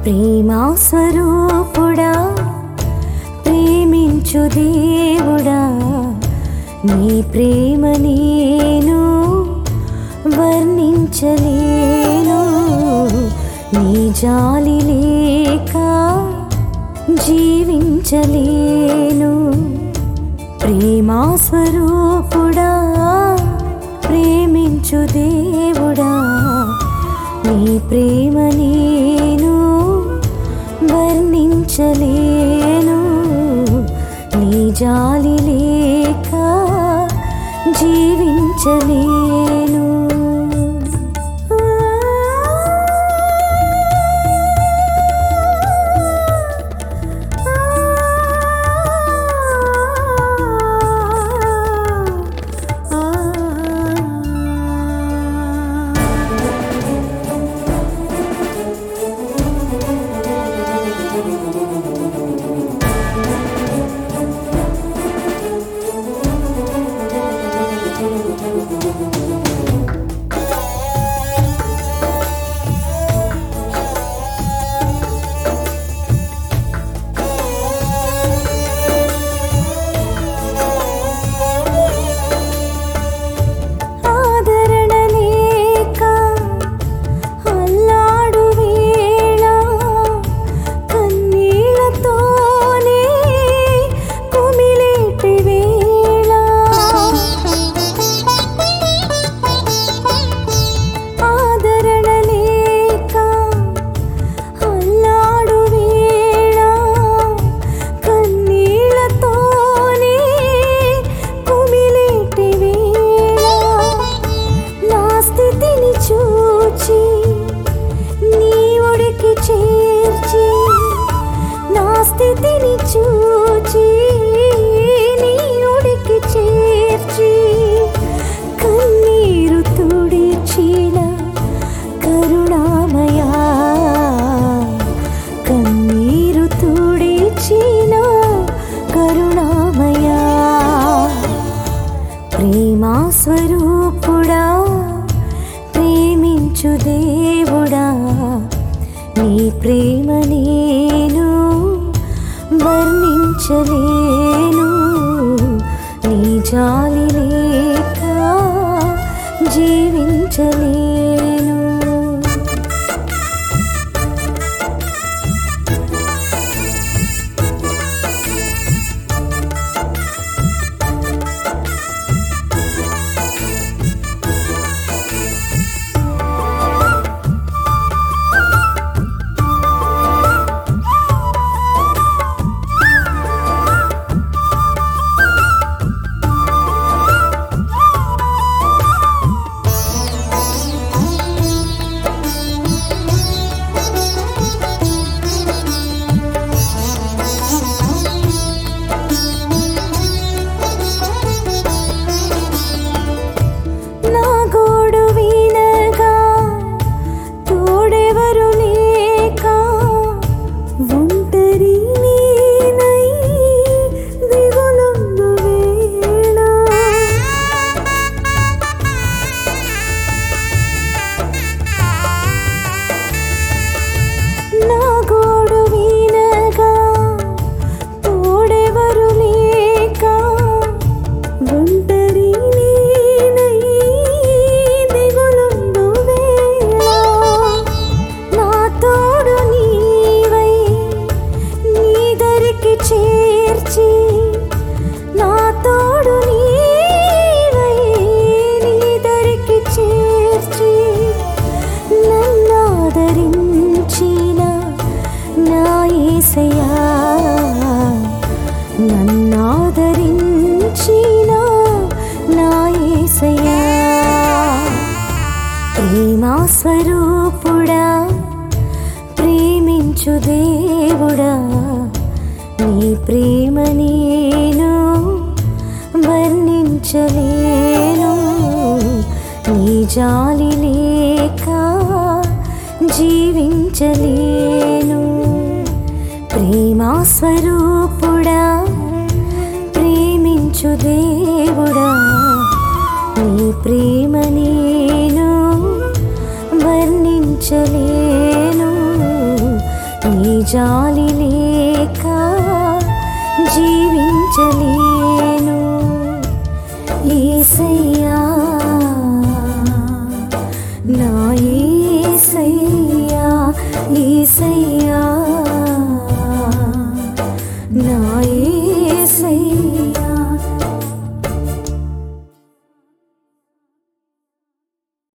ప్రేమా స్వరూపుడా ప్రేమించు దేవుడా నీ ప్రేమ నేను వర్ణించలేను నీ జాలి లేక జీవించలేను ప్రేమా స్వరూపుడా ప్రేమించు దేవుడా నీ ప్రేమ నేను వర్ణించలేను నీ జాలి లేక జీవించలేను ఆదరణ లేక అల్లాడు వేళ కన్నీళ్లతోనే కుమిలేటి వేళ ఆదరణ లేక అల్లాడు వేళ కన్నీళ్లతోనే కుమిలేటి వేళ నా స్థితిని చూచి నీ ఒడికి చేర్చి నా స్థితిని చూచి నీ ఒడికి చేర్చి కన్నీరు తుడిచిన కరుణామయా కన్నీరు తుడిచిన కరుణామయా ప్రేమా స్వరూపుడా ప్రేమించు దేవుడా నీ ప్రేమ నేను వర్ణించలేను నీ జాలి లేక జీవించలేను నా గోడు వినగా తోడెవరు లేక ఒంటరి నేనై దిగులుందు వేళ నా గోడు వినగా తోడెవరు లేక ఒంటరి నేనై దిగులుందు వేళ నా తోడు నీవై నీదరికి చేర్చి నా తోడు నీవై నీదరికి చేర్చి నన్నాదరించిన నా యేసయ్యా నన్నాదరించిన నా యేసయ్యా ప్రేమా స్వరూపుడా ప్రేమించు దేవుడా నీ ప్రేమ నేను వర్ణించలేను నీ జాలి లేక జీవించలేను ప్రేమా స్వరూపుడా ప్రేమించు దేవుడా నీ ప్రేమ నేను వర్ణించలేను జాలి లేక జీవించలేను ఏసయ్యా నా ఏసయ్యా ఏసయ్యా